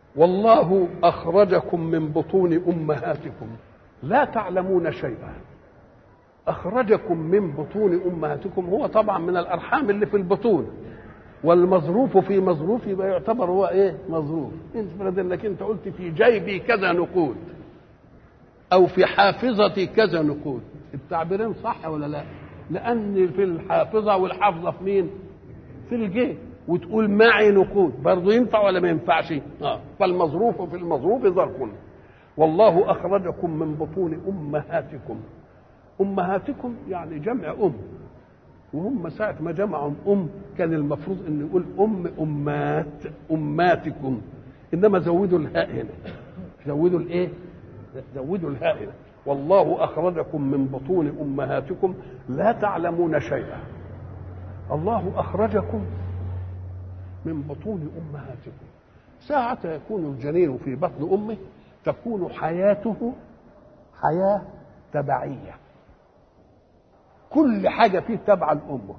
والله أخرجكم من بطون أمهاتكم لا تعلمون شيئا أخرجكم من بطون أمهاتكم هو طبعا من الأرحام اللي في البطون والمظروف في مظروف يبقى يعتبر هو ايه مظروف انت انك انت قلت في جيبي كذا نقود او في حافظتي كذا نقود التعبيرين صح ولا لا لان في الحافظه والحافظه في مين في الجيب وتقول معي نقود برضه ينفع ولا ما ينفعش اه فالمظروف في المظروف ظرف والله اخرجكم من بطون امهاتكم امهاتكم يعني جمع ام وهم ساعة ما جمعوا أم كان المفروض أن يقول أم أمات أماتكم إنما زودوا الهاء هنا زودوا الإيه؟ زودوا الهاء هنا والله أخرجكم من بطون أمهاتكم لا تعلمون شيئا الله أخرجكم من بطون أمهاتكم ساعة يكون الجنين في بطن أمه تكون حياته حياة تبعيه كل حاجة فيه تبع لأمه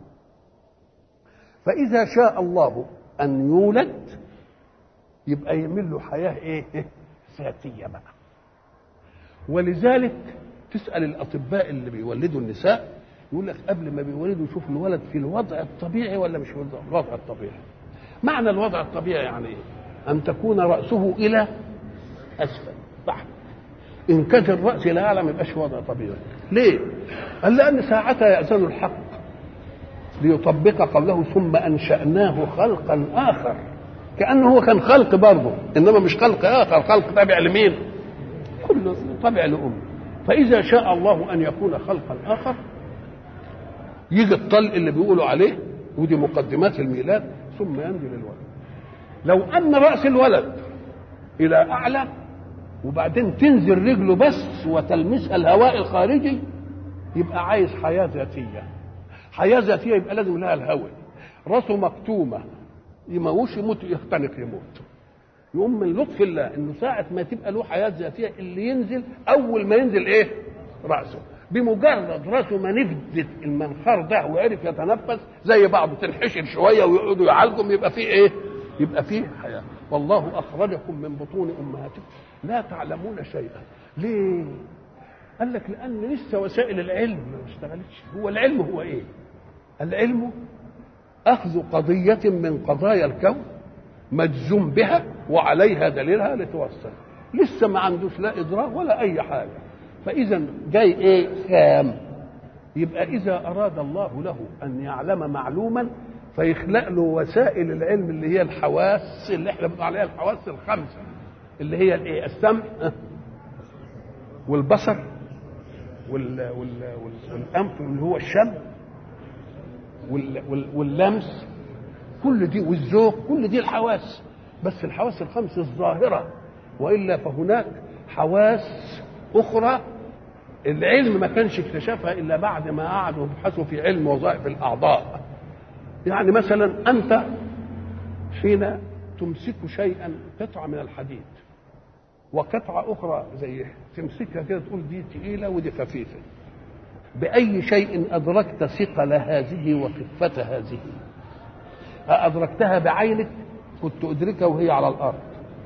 فإذا شاء الله أن يولد يبقى يعمل له حياة إيه؟ ذاتية بقى ولذلك تسأل الأطباء اللي بيولدوا النساء يقول لك قبل ما بيولدوا يشوف الولد في الوضع الطبيعي ولا مش في الوضع الطبيعي معنى الوضع الطبيعي يعني إيه؟ أن تكون رأسه إلى أسفل تحت إن كان الرأس إلى أعلى ما يبقاش وضع طبيعي ليه؟ قال لأن ساعتها يأذن الحق ليطبق قوله ثم أنشأناه خلقا آخر كأنه هو كان خلق برضه إنما مش خلق آخر خلق تابع لمين؟ كله تابع لأمه فإذا شاء الله أن يكون خلقا آخر يجي الطلق اللي بيقولوا عليه ودي مقدمات الميلاد ثم ينزل الولد لو أن رأس الولد إلى أعلى وبعدين تنزل رجله بس وتلمسها الهواء الخارجي يبقى عايز حياة ذاتية حياة ذاتية يبقى لازم لها الهواء راسه مكتومة يموش يموت يختنق يموت يقوم من لطف الله انه ساعة ما تبقى له حياة ذاتية اللي ينزل أول ما ينزل إيه؟ رأسه بمجرد راسه ما نفذت المنخار ده وعرف يتنفس زي بعضه تنحشر شوية ويقعدوا يعالجهم يبقى فيه إيه؟ يبقى فيه حياة والله أخرجكم من بطون أمهاتكم لا تعلمون شيئا ليه قال لك لان لسه وسائل العلم ما اشتغلتش هو العلم هو ايه العلم اخذ قضيه من قضايا الكون مجزوم بها وعليها دليلها لتوصل لسه ما عندوش لا ادراك ولا اي حاجه فاذا جاي ايه خام يبقى اذا اراد الله له ان يعلم معلوما فيخلق له وسائل العلم اللي هي الحواس اللي احنا بنقول عليها الحواس الخمسه اللي هي الايه السمع والبصر وال وال والانف اللي هو الشم وال وال واللمس كل دي والذوق كل دي الحواس بس الحواس الخمس الظاهره والا فهناك حواس اخرى العلم ما كانش اكتشفها الا بعد ما قعدوا يبحثوا في علم وظائف الاعضاء يعني مثلا انت حين تمسك شيئا قطعه من الحديد وقطعة أخرى زي تمسكها كده تقول دي تقيلة ودي خفيفة بأي شيء أدركت ثقل هذه وخفة هذه أدركتها بعينك كنت أدركها وهي على الأرض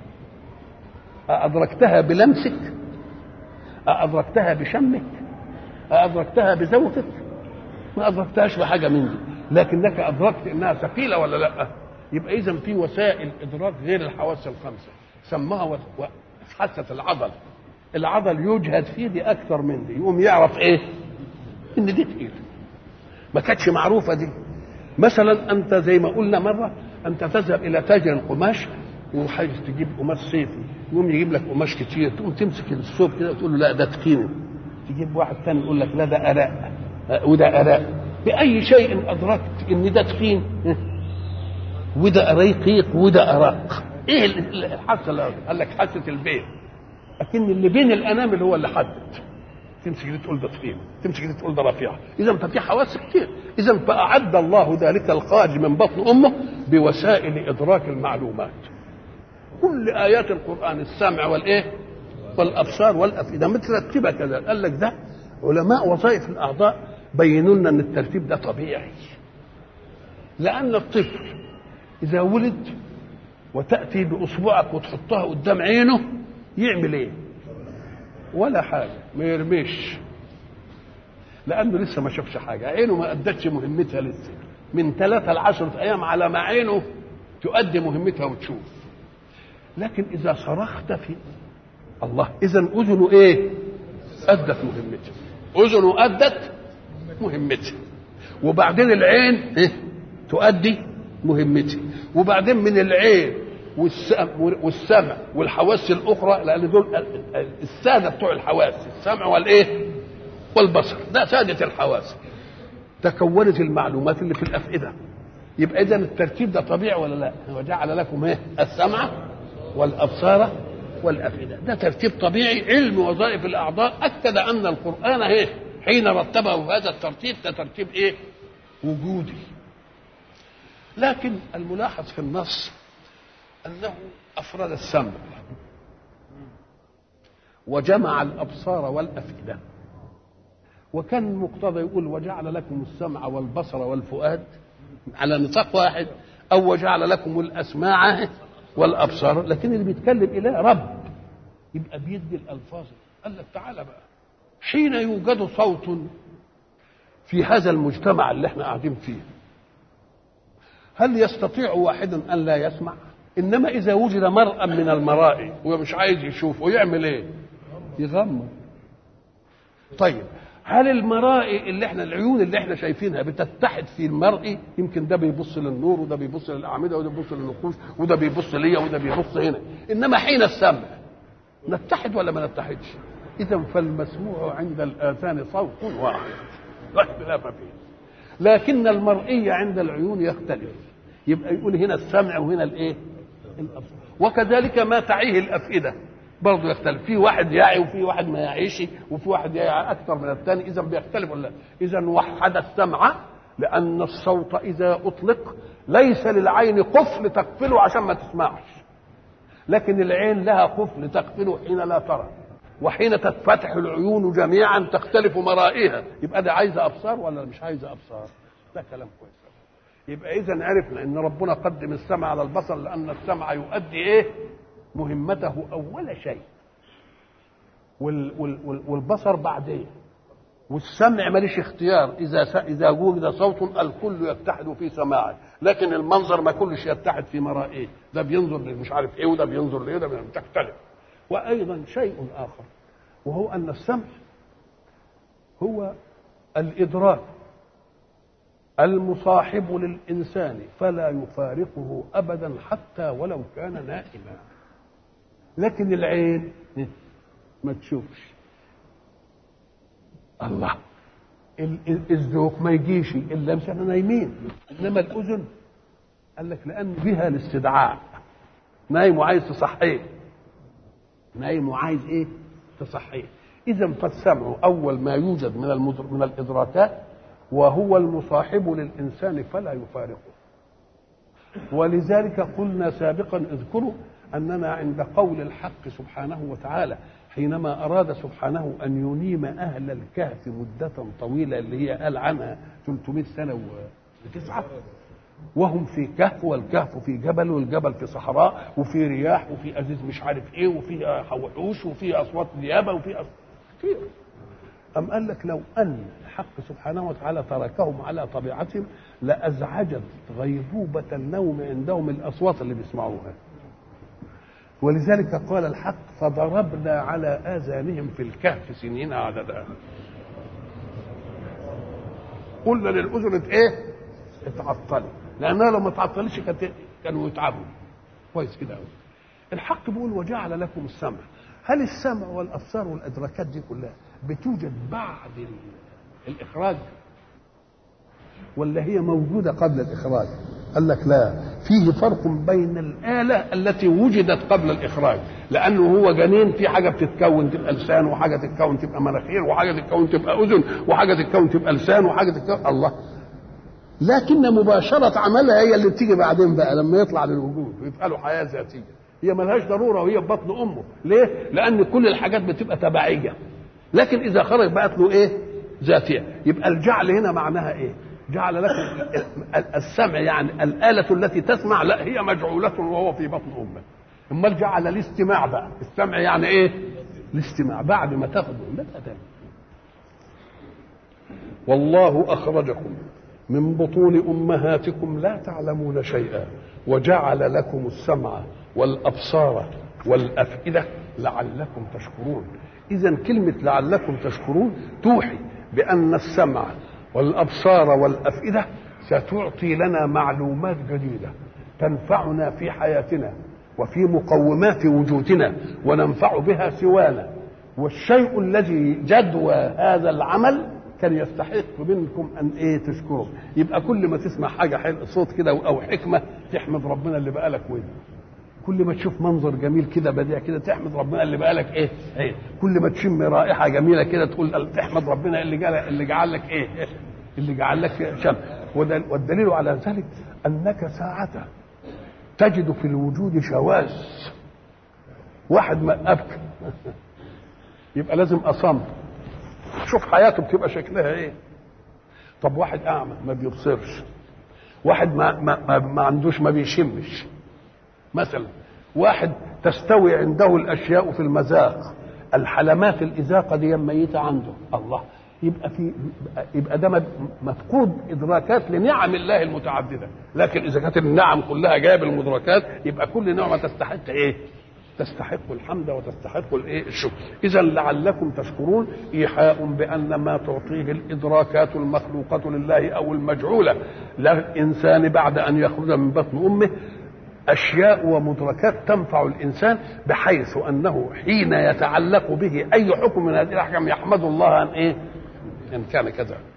أدركتها بلمسك أدركتها بشمك أدركتها بذوقك ما أدركتهاش بحاجة من دي لكنك أدركت إنها ثقيلة ولا لأ يبقى إذا في وسائل إدراك غير الحواس الخمسة سماها و... و... حاسه العضل العضل يجهد فيه دي اكثر من دي يقوم يعرف ايه ان دي تقيله ما كانتش معروفه دي مثلا انت زي ما قلنا مره انت تذهب الى تاجر القماش وحاجة تجيب قماش صيفي يقوم يجيب لك قماش كتير تقوم تمسك الثوب كده وتقول له لا ده تخين تجيب واحد ثاني يقول لك لا ده اراء وده اراء باي شيء ادركت ان ده تخين وده رقيق وده اراق ايه الحاسه اللي قال لك حاسه البين لكن اللي بين الانامل هو اللي حدد تمسك دي تقول ده تخين تمسك دي تقول ده رفيع اذا ففي حواس كتير اذا فاعد الله ذلك الخارج من بطن امه بوسائل ادراك المعلومات كل ايات القران السمع والايه والابصار والافئده مترتبه كذا قال لك ده علماء وظائف الاعضاء بينوا لنا ان الترتيب ده طبيعي لان الطفل اذا ولد وتاتي باصبعك وتحطها قدام عينه يعمل ايه ولا حاجه ما يرميش لانه لسه ما شافش حاجه عينه ما ادتش مهمتها لسه من ثلاثة لعشرة أيام على ما عينه تؤدي مهمتها وتشوف لكن إذا صرخت في الله إذا أذنه إيه؟ أدت مهمتها أذنه أدت مهمتها وبعدين العين إيه؟ تؤدي مهمتها وبعدين من العين والسمع والحواس الأخرى لأن دول السادة بتوع الحواس السمع والإيه؟ والبصر ده سادة الحواس تكونت المعلومات اللي في الافئده يبقى اذا الترتيب ده طبيعي ولا لا وجعل لكم ايه السمع والابصار والافئده ده ترتيب طبيعي علم وظائف الاعضاء اكد ان القران ايه حين رتبه هذا الترتيب ده ترتيب ايه وجودي لكن الملاحظ في النص انه افرد السمع وجمع الابصار والافئده وكان المقتضى يقول وجعل لكم السمع والبصر والفؤاد على نطاق واحد او وجعل لكم الاسماع والابصار لكن اللي بيتكلم اله رب يبقى بيدي الالفاظ قال لك تعالى بقى حين يوجد صوت في هذا المجتمع اللي احنا قاعدين فيه هل يستطيع واحد ان لا يسمع انما اذا وجد مرأى من المرائي ومش عايز يشوف ويعمل ايه يغمض طيب هل المرائي اللي احنا العيون اللي احنا شايفينها بتتحد في المرئي يمكن ده بيبص للنور وده بيبص للاعمده وده بيبص للنقوش وده بيبص ليا وده بيبص هنا انما حين السمع نتحد ولا ما نتحدش اذا فالمسموع عند الاذان صوت واحد لا اختلاف فيه لكن المرئي عند العيون يختلف يبقى يقول هنا السمع وهنا الايه الابصار وكذلك ما تعيه الافئده برضه يختلف في واحد يعي وفي واحد ما يعيش وفي واحد يعي اكثر من الثاني اذا بيختلف ولا اذا وحد السمع لان الصوت اذا اطلق ليس للعين قفل تقفله عشان ما تسمعش لكن العين لها قفل تقفله حين لا ترى وحين تتفتح العيون جميعا تختلف مرائها يبقى ده عايزه ابصار ولا مش عايزه ابصار ده كلام كويس يبقى اذا عرفنا ان ربنا قدم السمع على البصر لان السمع يؤدي ايه مهمته اول شيء وال وال والبصر بعدين والسمع ماليش اختيار اذا اذا وجد صوت الكل يتحد في سماعه لكن المنظر ما كلش يتحد في مرائه ده بينظر مش عارف ايه وده بينظر لايه ده تختلف وايضا شيء اخر وهو ان السمع هو الادراك المصاحب للانسان فلا يفارقه ابدا حتى ولو كان نائما لكن العين ما تشوفش الله الذوق ما يجيش الا مش احنا نايمين انما الاذن قال لك لان بها الاستدعاء نايم وعايز تصحيه نايم وعايز ايه تصحيه اذا فالسمع اول ما يوجد من المدر من الادراكات وهو المصاحب للانسان فلا يفارقه ولذلك قلنا سابقا اذكروا اننا عند قول الحق سبحانه وتعالى حينما اراد سبحانه ان ينيم اهل الكهف مده طويله اللي هي قال عنها 300 سنه وتسعه وهم في كهف والكهف في جبل والجبل في صحراء وفي رياح وفي ازيز مش عارف ايه وفي وحوش وفي اصوات ديابه وفي أصوات كتير أم قال لك لو أن الحق سبحانه وتعالى تركهم على طبيعتهم لأزعجت غيبوبة النوم عندهم الأصوات اللي بيسمعوها ولذلك قال الحق فضربنا على آذانهم في الكهف سنين عددا قلنا للأذن إيه؟ اتعطلت لأنها لو ما اتعطلتش كانوا يتعبوا كويس كده قوي الحق بيقول وجعل لكم السمع هل السمع والأبصار والأدراكات دي كلها بتوجد بعد الإخراج ولا هي موجودة قبل الإخراج قال لك لا فيه فرق بين الآلة التي وجدت قبل الإخراج لأنه هو جنين في حاجة بتتكون تبقى لسان وحاجة تتكون تبقى مناخير وحاجة تتكون تبقى أذن وحاجة تتكون تبقى لسان وحاجة تتكون الله لكن مباشرة عملها هي اللي بتيجي بعدين بقى لما يطلع للوجود ويبقى له حياة ذاتية هي ملهاش ضرورة وهي في بطن أمه ليه؟ لأن كل الحاجات بتبقى تبعية لكن إذا خرج بقت له إيه؟ ذاتية يبقى الجعل هنا معناها إيه؟ جعل لكم السمع يعني الآلة التي تسمع لا هي مجعولة وهو في بطن أمه امال جعل الاستماع بقى السمع يعني ايه الاستماع بعد ما تاخدوا لا تاني والله أخرجكم من بطون أمهاتكم لا تعلمون شيئا وجعل لكم السمع والأبصار والأفئدة لعلكم تشكرون إذا كلمة لعلكم تشكرون توحي بأن السمع والأبصار والأفئدة ستعطي لنا معلومات جديدة تنفعنا في حياتنا وفي مقومات وجودنا وننفع بها سوانا والشيء الذي جدوى هذا العمل كان يستحق منكم ان ايه تشكره يبقى كل ما تسمع حاجه حلو صوت كده او حكمه تحمد ربنا اللي بقالك ودن كل ما تشوف منظر جميل كده بديع كده تحمد ربنا اللي بقالك ايه ايه كل ما تشم رائحه جميله كده تقول تحمد ربنا اللي جعل اللي جعل لك ايه اللي جعل لك شم والدليل على ذلك انك ساعه تجد في الوجود شواذ واحد ما ابكى يبقى لازم اصم شوف حياته بتبقى شكلها ايه طب واحد اعمى ما بيبصرش واحد ما ما ما, ما عندوش ما بيشمش مثلا واحد تستوي عنده الاشياء في المذاق الحلمات الازاقه دي ميته عنده الله يبقى في يبقى ده مفقود ادراكات لنعم الله المتعدده لكن اذا كانت النعم كلها جايه بالمدركات يبقى كل نعمه تستحق ايه تستحق الحمد وتستحق الايه الشكر اذا لعلكم تشكرون ايحاء بان ما تعطيه الادراكات المخلوقه لله او المجعوله للانسان بعد ان يخرج من بطن امه اشياء ومدركات تنفع الانسان بحيث انه حين يتعلق به اي حكم من هذه الاحكام يحمد الله ان ايه ان كان كذا